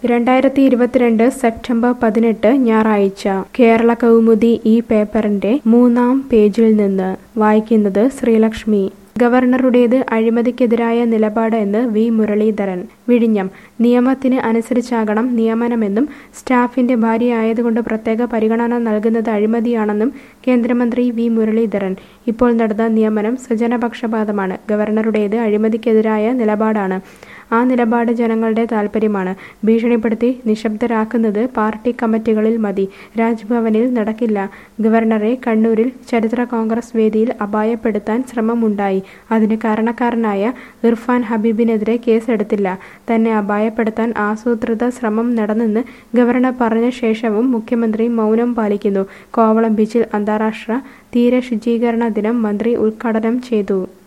രണ്ടായിരത്തി ഇരുപത്തിരണ്ട് സെപ്റ്റംബർ പതിനെട്ട് ഞായറാഴ്ച കേരള കൗമുദി ഈ പേപ്പറിന്റെ മൂന്നാം പേജിൽ നിന്ന് വായിക്കുന്നത് ശ്രീലക്ഷ്മി ഗവർണറുടേത് അഴിമതിക്കെതിരായ നിലപാട് എന്ന് വി മുരളീധരൻ വിഴിഞ്ഞം നിയമത്തിന് അനുസരിച്ചാകണം നിയമനമെന്നും സ്റ്റാഫിന്റെ ഭാര്യയായതുകൊണ്ട് പ്രത്യേക പരിഗണന നൽകുന്നത് അഴിമതിയാണെന്നും കേന്ദ്രമന്ത്രി വി മുരളീധരൻ ഇപ്പോൾ നടന്ന നിയമനം സ്വജനപക്ഷപാതമാണ് ഗവർണറുടേത് അഴിമതിക്കെതിരായ നിലപാടാണ് ആ നിലപാട് ജനങ്ങളുടെ താൽപ്പര്യമാണ് ഭീഷണിപ്പെടുത്തി നിശബ്ദരാക്കുന്നത് പാർട്ടി കമ്മിറ്റികളിൽ മതി രാജ്ഭവനിൽ നടക്കില്ല ഗവർണറെ കണ്ണൂരിൽ ചരിത്ര കോൺഗ്രസ് വേദിയിൽ അപായപ്പെടുത്താൻ ശ്രമമുണ്ടായി അതിന് കാരണക്കാരനായ ഇർഫാൻ ഹബീബിനെതിരെ കേസെടുത്തില്ല തന്നെ അപായപ്പെടുത്താൻ ആസൂത്രിത ശ്രമം നടന്നെന്ന് ഗവർണർ പറഞ്ഞ ശേഷവും മുഖ്യമന്ത്രി മൗനം പാലിക്കുന്നു കോവളം ബീച്ചിൽ അന്താരാഷ്ട്ര തീരശുചീകരണ ദിനം മന്ത്രി ഉദ്ഘാടനം ചെയ്തു